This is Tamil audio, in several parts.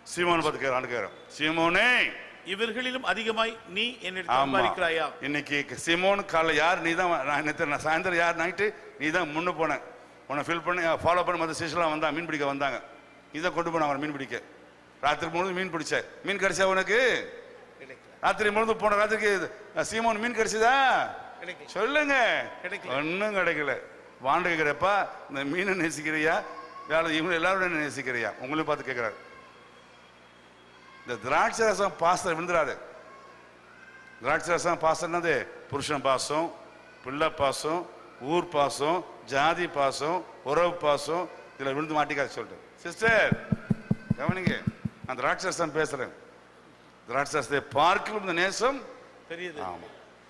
சீமோன் பார்த்து கேட்கிறான் கேட்கிறான் சீமோனே இவர்களிலும் அதிகமாய் நீ என்னிடத்தில் ஆமா சம்பாதிக்கிறாயா இன்னைக்கு சீமோன் காலைல யார் நீ தான் நான் நேத்து நான் சாயந்தரம் யார் நைட்டு நீ தான் முன்னு போன உன்னை ஃபில் பண்ணி ஃபாலோ பண்ணி மற்ற சிஷலாம் வந்தா மீன் பிடிக்க வந்தாங்க நீ தான் கொண்டு போன அவனை மீன் பிடிக்க ராத்திரி முழுவதும் மீன் பிடிச்ச மீன் கிடைச்சா உனக்கு ராத்திரி முழுவதும் போன ராத்திரிக்கு அஹ், சீமோன் மீன் கிடைச்சதா கிடைக்கல. சொல்லுங்க கிடைக்கல. ஒன்றும் கிடைக்கல வாண்டு கேட்கிறப்பா இந்த மீனை நேசிக்கிறியா வேலை இவங்க எல்லாரும் நேசிக்கிறியா உங்களையும் பார்த்து கேட்கிறாரு இந்த திராட்சை ரசம் பாசம் விழுந்துடாது திராட்சை ரசம் பாசம் என்னது புருஷன் பாசம் பிள்ளை பாசம் ஊர் பாசம் ஜாதி பாசம் உறவு பாசம் இதுல விழுந்து மாட்டிக்காது சொல்லிட்டு சிஸ்டர் கவனிங்க நான் திராட்சை ரசம் பேசுறேன் திராட்சை ரசத்தை பார்க்கலும் இந்த நேசம் தெரியுது ஆமா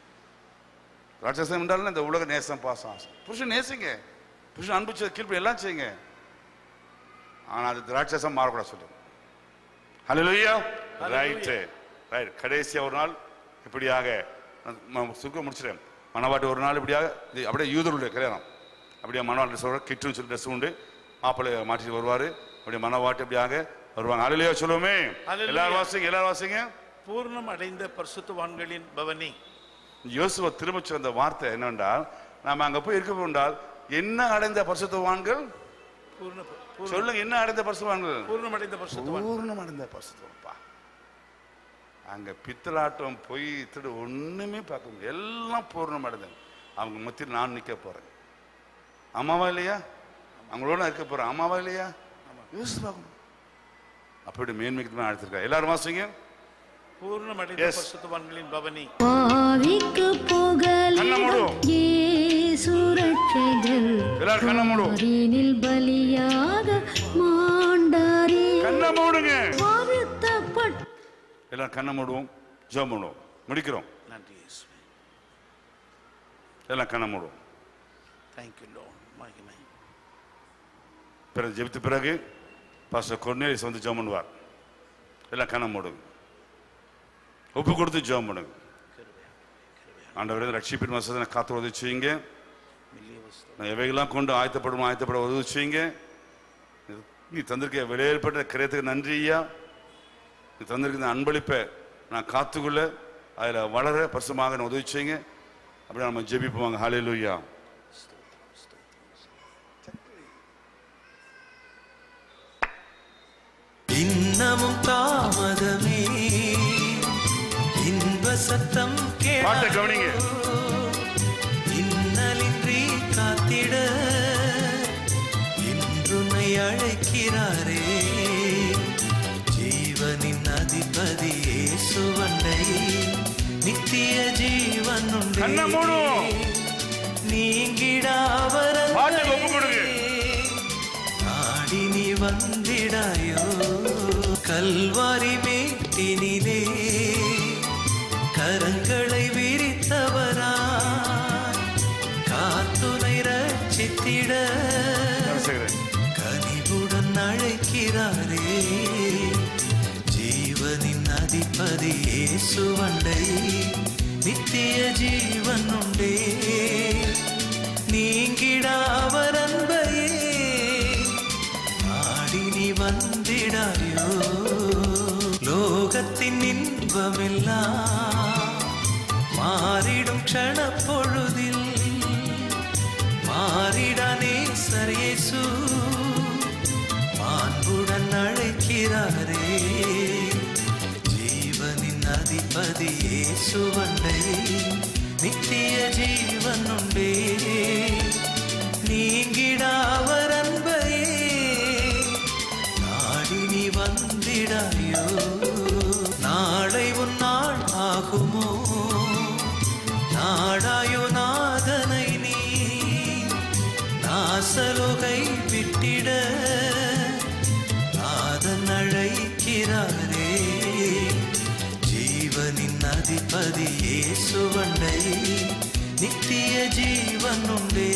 ராட்சசம் என்றாலும் இந்த உலக நேசம் பாசம் ஆசை புருஷன் நேசிங்க புருஷன் அன்பு செய்ய கீழ்ப்படி எல்லாம் செய்யுங்க ஆனா அது திராட்சசம் மாறக்கூடாது சொல்லுங்க ஹalleluya ரைட் ரைட் கடைசியா ஒரு நாள் இப்படியாக நான் சுருக்க முடிச்சிட்டேன் மணவாட்டி ஒரு நாள் இப்படியாக இது அப்படியே யூதருடைய கல்யாணம் அப்படியே மணவாட்டி சொல்ற கிட்டுன்னு சொல்லி ட்ரெஸ் உண்டு மாப்பிள்ளை மாட்டிட்டு வருவாரு அப்படியே மணவாட்டி அப்படியாக வருவாங்க ஹalleluya சொல்லுவோமே Hallelujah. எல்லாரும் வாசிங்க எல்லாரும் வாசிங்க பூர்ணம் அடைந்த பரிசுத்தவான்களின் பவனி யோசுவ திரும்ப சொன்ன வார்த்தை என்னவென்றால் நாம அங்க போய் இருக்க என்றால் என்ன அடைந்த பரிசுத்தவான்கள் பூர்ண பூர்ண- சொல்லுங்க என்ன அடைந்த பரிசுத்தவான்கள் பூர்ணம் அடைந்த பரிசுத்தவான் பூர்ணம் அடைந்த பரிசுத்தவான்ப்பா அங்க பித்தலாட்டம் பொய் திடு ஒண்ணுமே பார்க்க முடியாது எல்லாம் பூர்ணம் அடைந்தது அவங்க மத்தியில் நான் நிக்க போறேன் அம்மாவா இல்லையா அவங்களோட நான் இருக்க போறேன் அம்மாவா இல்லையா யோசிச்சு பார்க்கணும் அப்படி மேன்மைக்கு தான் அழைச்சிருக்கா எல்லாரும் வாசிங்க பூர்ணம் அடைந்த Yes. பரிசுத்தவான்களின் பவனி பாவிக்கு கண்ணை மூடுவோம். புகலிடம் இயேசு ரட்சகர் எல்லாரும் கண்ணை மூடுவோம். பாரினில் பலியாக மாண்டாரே கண்ணை மூடுங்க வருத்தப்பட்ட எல்லாரும் கண்ணை மூடுவோம் ஜெபம் பண்ணுவோம் முடிக்கிறோம் நன்றி இயேசுவே எல்லாம் கண்ணை மூடுவோம் தேங்க்யூ லோன் மகிமை பிறகு ஜெபித்த பிறகு பாஸ்டர் கொர்னேலிஸ் வந்து ஜெபம் பண்ணுவார் எல்லாம் கண்ணை மூடுங்க ஒப்பு கொடுத்து ஜெபம் பண்ணுங்க ஆண்டவரே ரட்சிப்பின் வசதி காத்து உதவி செய்யுங்க மில்லிய வஸ்து நான் எவைகளாம் கொண்டு ஆயத்தப்படும் ஆயத்தப்பட உதவி செய்யுங்க நீ தந்திருக்க வெளியேற்பட்ட கிரயத்துக்கு நன்றி ஐயா நீ தந்திருக்க இந்த அன்பளிப்பை நான் காத்துக்கொள்ள அதில் வளர பரிசுமாக நான் உதவி செய்யுங்க அப்படி நம்ம ஜெபிப்போம் ஹalleluya இன்னமும் தாமதமே இன்ப சத்தம் பாட்டை கேட கவனிங்க இன்னலின்றி காத்திட இன்றுனை அழைக்கிறாரே ஜீவனின் அதிபதி இயேசுவண்டை நித்திய ஜீவன் உண்டே. கண்ணை மூடுவோம். நீங்கிடாவர் பாட்டுக்கு ஒப்பு கொடுங்க. நாடி நீ வந்திடாயோ கல்வாரி மேட்டினிலே கரங்களை விரித்தவரா காத்துனை ரட்சித்திட செய்கிறேன் கனிவுடன் அழைக்கிறாரே ஜீவனின் அதிபதி இயேசுவண்டை நித்திய ஜீவன் உண்டே நீங்கிடாவர் அன்பையே நாடி நீ வந்திடாயோ லோகத்தின் இன்பமெல்லாம் மாறிடும் க்ஷண பொழுதில் மாறிடானே சரியேசு மாண்புடன் அழைக்கிறாரே ஜீவனின் அதிபதி இயேசுவண்டை நித்திய ஜீவன் உண்டே நீங்கிடாவர் அன்பையே நாடி நீ வந்திடாயோ நாளை உன் நாள் ஆகுமோ நாடாயோ நாதனை நீ நாசலோகை விட்டிட நாதன் அழைக்கிறாரே ஜீவனின் அதிபதி இயேசுவண்டை நித்திய ஜீவன் உண்டே